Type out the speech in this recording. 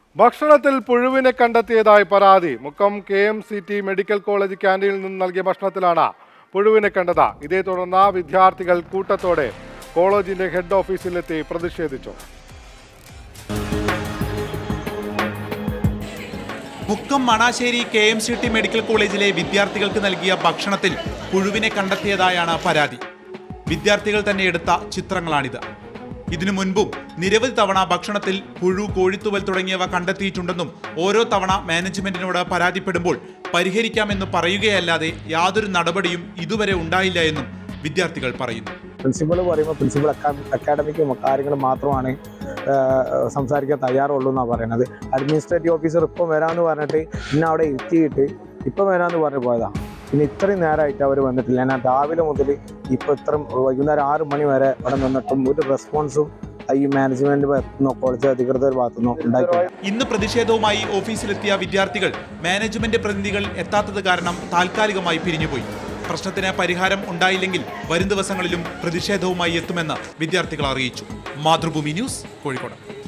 ഭക്ഷണത്തിൽ പുഴുവിനെ കണ്ടെത്തിയതായി പരാതി Mukkam K M C T medical college ക്യാൻറ്റീനിൽ നിന്ന് നൽകിയ ഭക്ഷണത്തിലാണ് പുഴുവിനെ കണ്ടത് ഇതേ തുടർന്ന് വിദ്യാർത്ഥികൾ കൂട്ടത്തോടെ കോളേജിന്റെ ഹെഡ് ഓഫീസിലെത്തി പ്രതിഷേധിച്ചു Mukkam Manassery K M C T medical കോളേജിലെ വിദ്യാർത്ഥികൾക്ക് നൽകിയ ഭക്ഷണത്തിൽ പുഴുവിനെ കണ്ടെത്തിയതായാണ് പരാതി വിദ്യാർത്ഥികൾ തന്നെ എടുത്ത ചിത്രങ്ങളാണിത് ഇതിനു മുൻപും നിരവധി തവണ ഭക്ഷണത്തിൽ പുഴു കോഴിത്തുവൽ തുടങ്ങിയവ കണ്ടെത്തിയിട്ടുണ്ടെന്നും ഓരോ തവണ മാനേജ്മെന്റിനോട് പരാതിപ്പെടുമ്പോൾ പരിഹരിക്കാമെന്ന് പറയുകയല്ലാതെ യാതൊരു നടപടിയും ഇതുവരെ ഉണ്ടായില്ല എന്നും വിദ്യാർത്ഥികൾ പറയുന്നു പ്രിൻസിപ്പൾ പറയുമ്പോൾ പ്രിൻസിപ്പൾ അക്കാഡമിക് കാര്യങ്ങൾ മാത്രമാണ് ആ, സംസാരിക്കാൻ തയ്യാറുള്ളൂ എന്നാണ് പറയുന്നത് അഡ്മിനിസ്ട്രേറ്റീവ് ഓഫീസർ ഇപ്പം വരാമെന്ന് പറഞ്ഞിട്ട് ഇന്നെ അവിടെ ഇരുത്തിയിട്ട് ഇപ്പം വരാമെന്ന് പറഞ്ഞു പോയതാണ് പിന്നെ ഇത്രയും നേരമായിട്ട് അവർ വന്നിട്ടില്ല ഞാൻ രാവിലെ മുതൽ ഇപ്പോൾ ഇത്ര വൈകുന്നേരം ആറ് മണി വരെ ഇവിടെ നിന്നിട്ടും ഒരു റെസ്പോൺസും ഈ മാനേജ്മെന്റ് ഭാഗത്തുനിന്നോ കോളേജ് അധികൃതർ ഭാഗത്തുനിന്നോ ഉണ്ടായിട്ടില്ല ഇന്ന് പ്രതിഷേധവുമായി ഓഫീസിലെത്തിയ വിദ്യാർത്ഥികൾ മാനേജ്മെന്റ് പ്രതിനിധികൾ എത്താത്തത് കാരണം താൽക്കാലികമായി പിരിഞ്ഞുപോയി പ്രശ്നത്തിന് പരിഹാരം ഉണ്ടായില്ലെങ്കിൽ വരും ദിവസങ്ങളിലും പ്രതിഷേധവുമായി എത്തുമെന്ന് വിദ്യാർത്ഥികൾ അറിയിച്ചു മാതൃഭൂമി ന്യൂസ് കോഴിക്കോട്